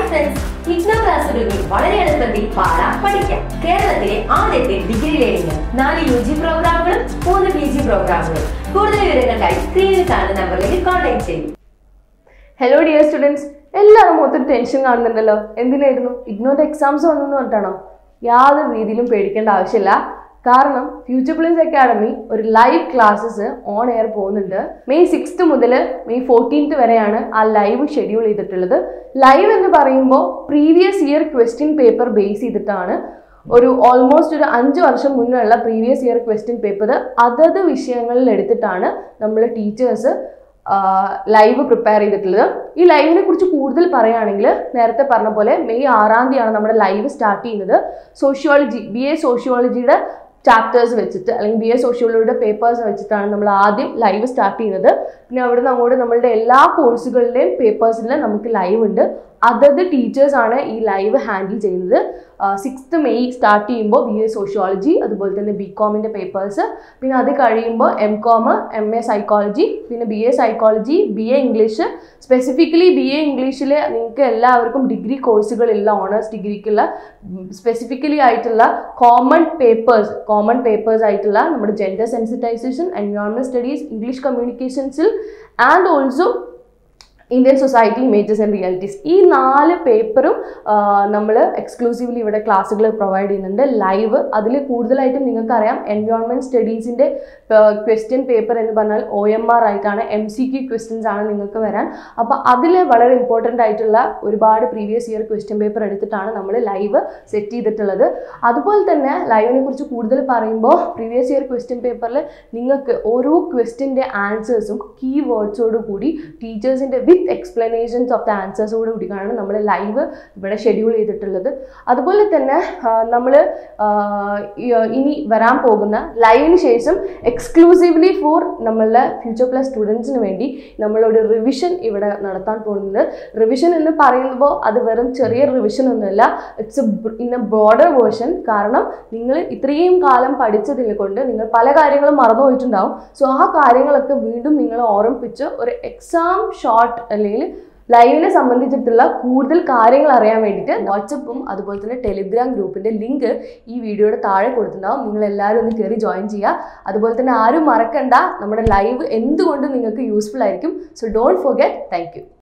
friends IGNOU ക്ലാസ്സുകളിൽ വളരെ എളുപ്പത്തിൽ പാടാം പഠിക്കാം കേരളത്തിലെ ആദ്യത്തെ ഡിഗ്രി ലേണിംഗ് നാല് യു ജി പ്രോഗ്രാമുകളും മൂന്ന് പി ജി പ്രോഗ്രാമുകളും കൂടുതൽ വിവരങ്ങൾക്കായി സ്ക്രീനിൽ കാണുന്ന നമ്പറിലേക്ക് കോൺടാക്ട് ചെയ്യും ഹലോ ഡിയർ സ്റ്റുഡൻസ് എല്ലാവരും മൊത്തം ടെൻഷൻ കാണുന്നുണ്ടല്ലോ എന്തിനായിരുന്നു ഇഗ്നോറിന്റെ എക്സാംസ് വന്നെന്ന് പറഞ്ഞിട്ടാണോ യാതൊരു രീതിയിലും പേടിക്കേണ്ട ആവശ്യമില്ല കാരണം ഫ്യൂച്ചർ പ്ലസ് അക്കാഡമി ഒരു ലൈവ് ക്ലാസ്സസ് ഓൺ എയർ പോകുന്നുണ്ട് മെയ് സിക്സ്ത് മുതൽ മെയ് ഫോർട്ടീൻത്ത് വരെയാണ് ആ ലൈവ് ഷെഡ്യൂൾ ചെയ്തിട്ടുള്ളത് ലൈവ് എന്ന് പറയുമ്പോൾ previous year question paper base ചെയ്തിട്ടാണ് ഒരു ഓൾമോസ്റ്റ് ഒരു അഞ്ച് വർഷം മുന്നുള്ള പ്രീവിയസ് ഇയർ ക്വസ്റ്റ്യൻ പേപ്പർ അതത് വിഷയങ്ങളിൽ എടുത്തിട്ടാണ് നമ്മൾ ടീച്ചേഴ്സ് ലൈവ് പ്രിപ്പയർ ചെയ്തിട്ടുള്ളത് ഈ ലൈവിനെ കുറിച്ച് കൂടുതൽ പറയുകയാണെങ്കിൽ നേരത്തെ പറഞ്ഞ പോലെ മെയ് ആറാം തീയതിയാണ് നമ്മുടെ ലൈവ് സ്റ്റാർട്ട് ചെയ്യുന്നത് സോഷ്യോളജി ബി എ സോഷ്യോളജിയുടെ ചാപ്റ്റേഴ്സ് വെച്ചിട്ട് അല്ലെങ്കിൽ ബി എ സോഷ്യോളജിയുടെ പേപ്പേഴ്സ് വെച്ചിട്ടാണ് നമ്മൾ ആദ്യം ലൈവ് സ്റ്റാർട്ട് ചെയ്യുന്നത് പിന്നെ അവിടെ നിന്ന് അങ്ങോട്ട് നമ്മളുടെ എല്ലാ കോഴ്സുകളുടെയും പേപ്പേഴ്സിൽ നമുക്ക് ലൈവ് ഉണ്ട് അതത് ടീച്ചേഴ്സാണ് ഈ ലൈവ് ഹാൻഡിൽ ചെയ്യുന്നത് സിക്സ്ത് മെയ് സ്റ്റാർട്ട് ചെയ്യുമ്പോൾ ബി എ സോഷ്യോളജി അതുപോലെ തന്നെ ബി കോമിൻ്റെ പേപ്പേഴ്സ് പിന്നെ അത് കഴിയുമ്പോൾ M com M A psychology പിന്നെ B A psychology B A English specifically B A ഇംഗ്ലീഷിൽ നിങ്ങൾക്ക് എല്ലാവർക്കും ഡിഗ്രി കോഴ്സുകളില്ല ഓണേഴ്സ് ഡിഗ്രിക്കുള്ള സ്പെസിഫിക്കലി ആയിട്ടുള്ള കോമൺ പേപ്പേഴ്സ് കോമൺ പേപ്പേഴ്സ് ആയിട്ടുള്ള നമ്മുടെ gender sensitisation environment studies English കമ്മ്യൂണിക്കേഷൻസിൽ and also Indian society images and realities ഈ നാല് പേപ്പറും നമ്മൾ എക്സ്ക്ലൂസീവ്ലി ഇവിടെ ക്ലാസ്സുകൾ പ്രൊവൈഡ് ചെയ്യുന്നുണ്ട് ലൈവ് അതിൽ കൂടുതലായിട്ടും നിങ്ങൾക്കറിയാം എൻവയോൺമെൻറ്റ് സ്റ്റഡീസിൻ്റെ ക്വസ്റ്റ്യൻ പേപ്പർ എന്ന് പറഞ്ഞാൽ ഒ എം ആർ ആയിട്ടാണ് എം സി ക്യു ക്വസ്റ്റ്യൻസ് ആണ് നിങ്ങൾക്ക് വരാൻ അപ്പോൾ അതിൽ വളരെ ഇമ്പോർട്ടൻ്റ് ആയിട്ടുള്ള ഒരുപാട് പ്രീവിയസ് ഇയർ ക്വസ്റ്റ്യൻ പേപ്പർ എടുത്തിട്ടാണ് നമ്മൾ ലൈവ് സെറ്റ് ചെയ്തിട്ടുള്ളത് അതുപോലെ തന്നെ ലൈവിനെ കുറിച്ച് കൂടുതൽ പറയുമ്പോൾ പ്രീവിയസ് ഇയർ ക്വസ്റ്റ്യൻ പേപ്പറിൽ നിങ്ങൾക്ക് ഓരോ ക്വസ്റ്റ്യൻ്റെ ആൻസേഴ്സും കീ വേർഡ്സോട് കൂടി ടീച്ചേഴ്സിൻ്റെ വിത്ത് എക്സ്പ്ലനേഷൻസ് ഓഫ് ദ ആൻസേഴ്സോട് കൂടിയാണ് നമ്മൾ ലൈവ് ഇവിടെ ഷെഡ്യൂൾ ചെയ്തിട്ടുള്ളത് അതുപോലെ തന്നെ നമ്മൾ ഇനി വരാൻ പോകുന്ന ലൈവിന് ശേഷം എക്സ്ക്ലൂസീവ്ലി ഫോർ നമ്മളുടെ ഫ്യൂച്ചർ പ്ലസ് സ്റ്റുഡൻസിന് വേണ്ടി നമ്മളൊരു റിവിഷൻ ഇവിടെ നടത്താൻ പോകുന്നത് റിവിഷൻ എന്ന് പറയുമ്പോൾ അത് വെറും ചെറിയ റിവിഷൻ ഒന്നുമല്ല it's in a broader version കാരണം നിങ്ങൾ ഇത്രയും കാലം പഠിച്ചതിനെ കൊണ്ട് നിങ്ങൾ പല കാര്യങ്ങളും മറന്നു പോയിട്ടുണ്ടാവും സോ ആ കാര്യങ്ങളൊക്കെ വീണ്ടും നിങ്ങൾ ഓർമ്മിപ്പിച്ച് ഒരു എക്സാം ഷോർട്ട് അല്ലെങ്കിൽ ലൈവിനെ സംബന്ധിച്ചിട്ടുള്ള കൂടുതൽ കാര്യങ്ങൾ അറിയാൻ വേണ്ടിയിട്ട് വാട്സപ്പും അതുപോലെ തന്നെ ടെലിഗ്രാം ഗ്രൂപ്പിൻ്റെ ലിങ്ക് ഈ വീഡിയോയുടെ താഴെ കൊടുത്തിട്ടുണ്ടാവും നിങ്ങൾ എല്ലാവരും ഒന്ന് കയറി ജോയിൻ ചെയ്യുക അതുപോലെ തന്നെ ആരും മറക്കണ്ട നമ്മുടെ ലൈവ് എന്തുകൊണ്ടും നിങ്ങൾക്ക് യൂസ്ഫുൾ ആയിരിക്കും സോ ഡോണ്ട് ഫോർഗെറ്റ് താങ്ക്